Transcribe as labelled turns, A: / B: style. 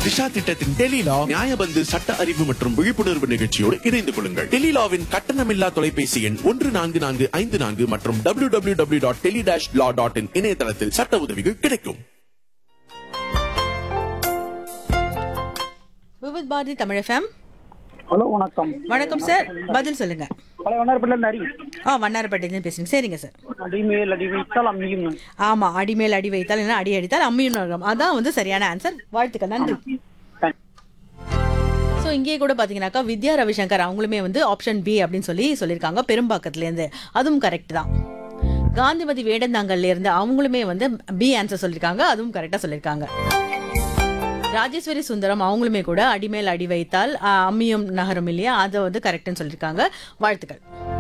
A: திஷா திட்டத்தின் டெலிலா நியாயபந்து சட்ட அறிவு மற்றும் விழிப்புணர்வு நிகழ்ச்சியோடு இணைந்து கொள்ளுங்கள் டெலிலாவின் கட்டணமில்லா தொலைபேசி எண் ஒன்று நான்கு நான்கு ஐந்து நான்கு மற்றும் W W W dot tele dash law dot in இணையதளத்தில் சட்ட உதவிகள் கிடைக்கும்
B: விவித் பாரதி தமிழ் எஃப்எம்
C: ஹலோ வணக்கம்
B: வணக்கம் சார் பதில் சொல்லுங்க
C: பழைய வண்ணார்பேட்டில இருந்து ஹரி
B: ஆ வண்ணாரப்பேட்டையிலேருந்து பேசுங்க சரிங்க சார்
C: அடிமேல் அடி வைத்தால் அம்மியும்
B: ஆமா அடிமேல் அடி வைத்தால் என்ன அடி அடித்தால் அம்மியும் நரகம் அதான் வந்து சரியான ஆன்சர் வாழ்த்துக்கள் நன்றி ஸோ இங்கேயே கூட பார்த்தீங்கன்னாக்கா வித்யா ரவிசங்கர் அவங்களுமே வந்து ஆப்ஷன் பி அப்படின்னு சொல்லி சொல்லியிருக்காங்க பெரும்பாக்கத்துலேருந்து அதுவும் கரெக்ட் தான் காந்திமதி வேடந்தாங்கல்ல இருந்து அவங்களுமே வந்து பி ஆன்சர் சொல்லியிருக்காங்க அதுவும் கரெக்டாக சொல்லியிருக்காங்க ராஜேஸ்வரி சுந்தரம் அவங்களுமே கூட அடிமேல் அடி வைத்தால் ஆ, அம்மியும் நகரும் இல்லையா அதை வந்து கரெக்ட்னு சொல்லியிருக்காங்க வாழ்த்துக்கள்